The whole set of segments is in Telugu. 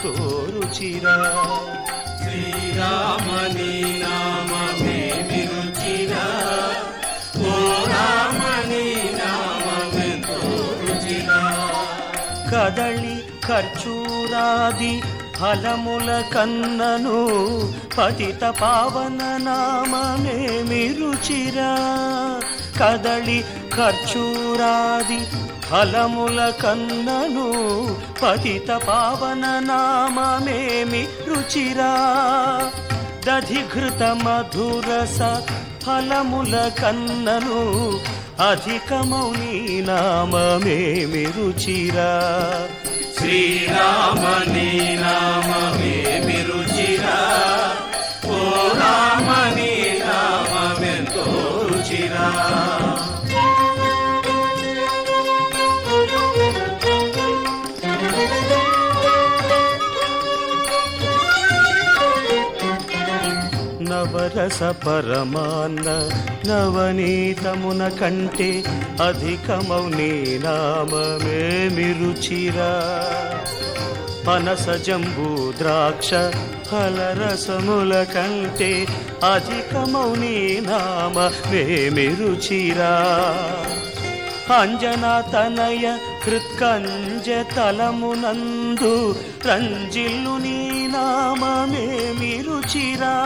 మెంతో రుచిరా శ్రీరామని నామమే విరుచిరా ఓ రామని నామమెంతో రుచిరా కదళి ఖర్చూరాది ఫలముల కన్నను పతిత పావన నామమేమి రుచిరా కదళి ఖర్చూరాది ఫలముల కన్నను పతిత పావన నామమేమి రుచిరా దధిఘృత మధురస ఫలముల కన్నను అధికమౌని నామమేమి రుచిరా శ్రీరామని నామమే విరుచిరా ఓ రామని నామమెంతో రుచిరా నవరస పరమాన్న నవనీతమున కంటే అధికమౌని నామమేమి రుచిరా పనస జంబూ ద్రాక్ష ఫలరసముల కంటే అధికమౌని నామమేమి రుచిరా అంజనా తనయ హృత్కంజ తలమునందు రంజిల్లు నీ నామమేమి రుచిరా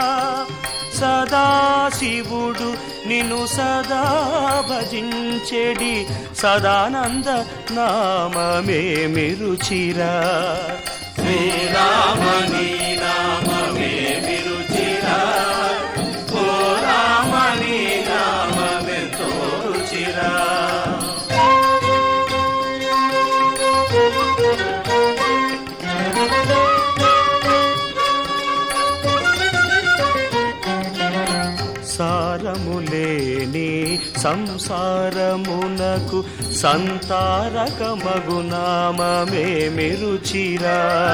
సదాశివుడు నిన్ను సదా భజించెడి సదానంద నామమేమి రుచిరా శ్రీరామని నామమే విరుచిరా ఓ రామని నామమెంతో రుచిరా సారములేని సంసారమునకు సంతారకమగు నామమేమి రుచిరా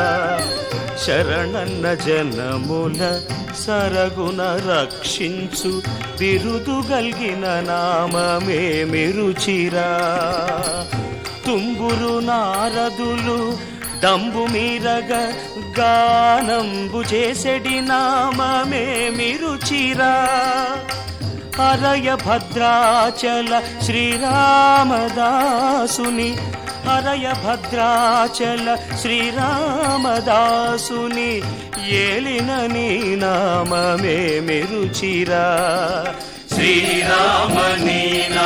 శరణన్న జనముల సరగున రక్షించు బిరుదు గల్గిన నామమేమి రుచిరా తుంగురు నారదులు దంబు మీరగ గానంబు చేసెడి నామమేమి రుచిరా అరయ భద్రాచల శ్రీరామదాసుని అరయ భద్రాచల శ్రీరామదాసుని ఏలిన నీ నామమేమి రుచిరా శ్రీరామని నా